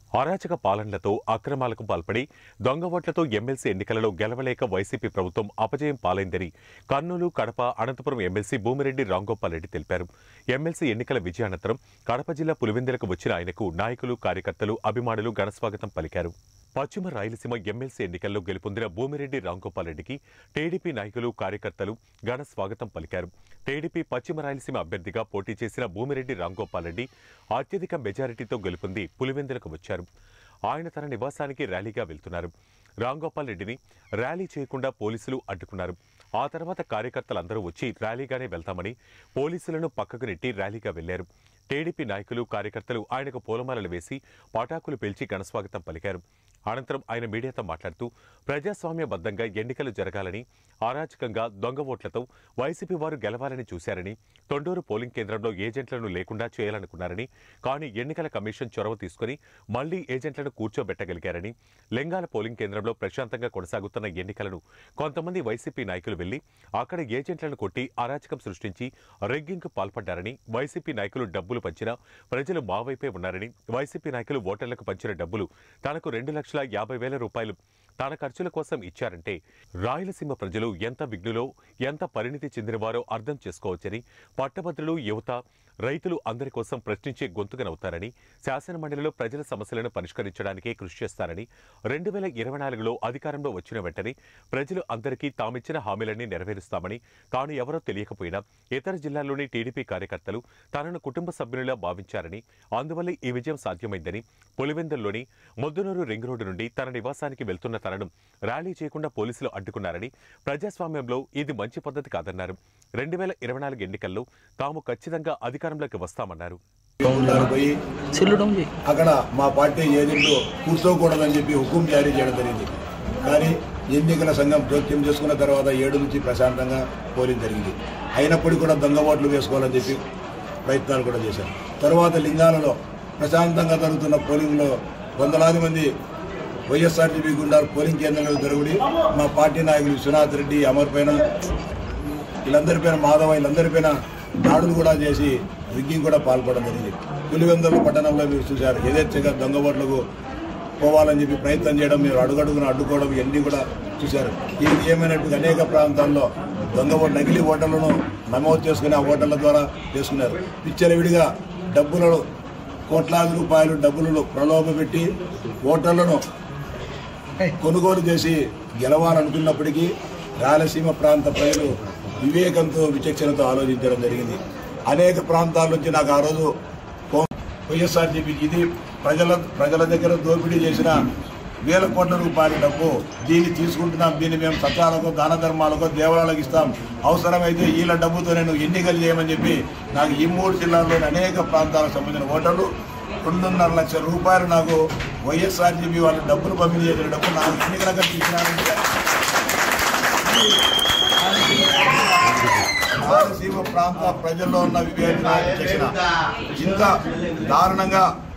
అరాచక పాలనలతో అక్రమాలకు పాల్పడి దొంగ ఓట్లతో ఎమ్మెల్సీ ఎన్నికలలో గెలవలేక వైసీపీ ప్రభుత్వం అపజయం పాలైందని కర్నూలు కడప అనంతపురం ఎమ్మెల్సీ భూమిరెడ్డి రాంగోపాల్ రెడ్డి తెలిపారు ఎమ్మెల్సీ ఎన్నికల విజయానంతరం కడప జిల్లా పులివెందులకు వచ్చిన ఆయనకు నాయకులు కార్యకర్తలు అభిమానులు ఘనస్వాగతం పలికారు పశ్చిమ రాయలసీమ ఎమ్మెల్సీ ఎన్నికల్లో గెలుపొందిన భూమిరెడ్డి రాంగోపాల్ రెడ్డికి టీడీపీ నాయకులు కార్యకర్తలు ఘన స్వాగతం పలికారు టీడీపీ పశ్చిమ రాయలసీమ అభ్యర్థిగా పోటీ చేసిన భూమిరెడ్డి రాంగోపాల్ రెడ్డి అత్యధిక మెజారిటీతో గెలుపొంది పులివెందులకు వచ్చారు ఆయన తన నివాసానికి ర్యాలీగా వెళ్తున్నారు రాంగోపాల్ రెడ్డిని ర్యాలీ చేయకుండా పోలీసులు అడ్డుకున్నారు ఆ తర్వాత కార్యకర్తలందరూ వచ్చి ర్యాలీగానే వెళ్తామని పోలీసులను పక్కకు నెట్టి ర్యాలీగా వెళ్లారు టీడీపీ నాయకులు కార్యకర్తలు ఆయనకు పూలమాలలు వేసి పటాకులు పేల్చి ఘనస్వాగతం పలికారు అనంతరం ఆయన మీడియాతో మాట్లాడుతూ ప్రజాస్వామ్యబద్ధంగా ఎన్నికలు జరగాలని అరాచకంగా దొంగ ఓట్లతో వైసీపీ వారు గెలవాలని చూశారని తొండూరు పోలింగ్ కేంద్రంలో ఏజెంట్లను లేకుండా చేయాలనుకున్నారని కానీ ఎన్నికల కమిషన్ చొరవ తీసుకుని మళ్లీ ఏజెంట్లను కూర్చోబెట్టగలిగారని లెంగాల పోలింగ్ కేంద్రంలో ప్రశాంతంగా కొనసాగుతున్న ఎన్నికలను కొంతమంది వైసీపీ నాయకులు వెళ్లి అక్కడ ఏజెంట్లను కొట్టి అరాచకం సృష్టించి రెగ్గింగ్కు పాల్పడ్డారని వైసీపీ నాయకులు డబ్బులు పంచినా ప్రజలు మా వైపే ఉన్నారని వైసీపీ నాయకులు ఓటర్లకు పంచిన డబ్బులు తనకు రెండు లక్షల యాభై వేల రూపాయలు తన ఖర్చుల కోసం ఇచ్చారంటే రాయలసీమ ప్రజలు ఎంత విఘ్నులో ఎంత పరిణితి చెందినవారో అర్థం చేసుకోవచ్చని పట్టభద్రులు యువత రైతులు అందరి కోసం ప్రశ్నించే గొంతుకనవుతారని శాసనమండలిలో ప్రజల సమస్యలను పరిష్కరించడానికే కృషి చేస్తారని రెండు వేల ఇరవై నాలుగులో అధికారంలో వచ్చిన వెంటనే ప్రజలు అందరికీ తామిచ్చిన హామీలన్నీ నెరవేరుస్తామని తాను ఎవరో తెలియకపోయినా ఇతర జిల్లాల్లోని టీడీపీ కార్యకర్తలు తనను కుటుంబ సభ్యునిలా భావించారని అందువల్ల ఈ విజయం సాధ్యమైందని పులివెందుల్లోని మొద్దునూరు రింగ్ రోడ్డు నుండి తన నివాసానికి వెళ్తున్న తనను ర్యాలీ చేయకుండా పోలీసులు అడ్డుకున్నారని ప్రజాస్వామ్యంలో ఇది మంచి పద్ధతి కాదన్నారు రెండు వేల ఇరవై నాలుగు ఎన్నికల్లో తాము ఖచ్చితంగా అధికారంలోకి వస్తామన్నారు ఉంటారు పోయి సెల్లు డౌన్ చేయి అక్కడ మా పార్టీ ఏజెంట్లు కూర్చోకూడదని చెప్పి హుకుం జారీ చేయడం జరిగింది కానీ ఎన్నికల సంఘం జోక్యం చేసుకున్న తర్వాత ఏడు నుంచి ప్రశాంతంగా పోలింగ్ జరిగింది అయినప్పటికీ కూడా దొంగ ఓట్లు వేసుకోవాలని చెప్పి ప్రయత్నాలు కూడా చేశారు తర్వాత లింగాలలో ప్రశాంతంగా జరుగుతున్న పోలింగ్లో వందలాది మంది వైఎస్ఆర్టీపీ గుండాలు పోలింగ్ కేంద్రంలో జరుగుడి మా పార్టీ నాయకులు విశ్వనాథ్ రెడ్డి అమర్ పైన వీళ్ళందరి పైన మాధవ వీళ్ళందరి పైన దాడులు కూడా చేసి రిగ్గింగ్ కూడా పాల్పడడం జరిగింది పులివెందుల పట్టణంలో మీరు చూశారు యథేచ్ఛగా దొంగ ఓట్లకు పోవాలని చెప్పి ప్రయత్నం చేయడం మీరు అడుగడుగున అడ్డుకోవడం ఇవన్నీ కూడా చూశారు ఇది ఏమైనట్టు అనేక ప్రాంతాల్లో దొంగ ఓట్ నకిలీ ఓటర్లను నమోదు చేసుకుని ఆ ఓటర్ల ద్వారా చేసుకున్నారు విచ్చలవిడిగా డబ్బులను కోట్లాది రూపాయలు డబ్బులను ప్రలోభపెట్టి ఓటర్లను కొనుగోలు చేసి గెలవాలనుకున్నప్పటికీ రాయలసీమ ప్రాంత ప్రజలు వివేకంతో విచక్షణతో ఆలోచించడం జరిగింది అనేక ప్రాంతాల నుంచి నాకు ఆ రోజు ఫోన్ వైఎస్ఆర్జీపీ ఇది ప్రజల ప్రజల దగ్గర దోపిడీ చేసిన వేల కోట్ల రూపాయల డబ్బు దీన్ని తీసుకుంటున్నాం దీన్ని మేము సత్రాలకు దాన ధర్మాలకు దేవాలయాలకు ఇస్తాం అవసరమైతే వీళ్ళ డబ్బుతో నేను ఎన్నికలు చేయమని చెప్పి నాకు ఈ మూడు జిల్లాల్లోని అనేక ప్రాంతాలకు సంబంధించిన ఓటర్లు రెండున్నర లక్షల రూపాయలు నాకు వైఎస్ఆర్జీపీ వాళ్ళు డబ్బులు పంపిణీ చేసిన డబ్బు నాకు ఎన్నికల ఖర్చు ఇచ్చినారంటే రాయలసీమ ప్రాంత ప్రజల్లో ఉన్న వివేచన చేసిన ఇంత దారుణంగా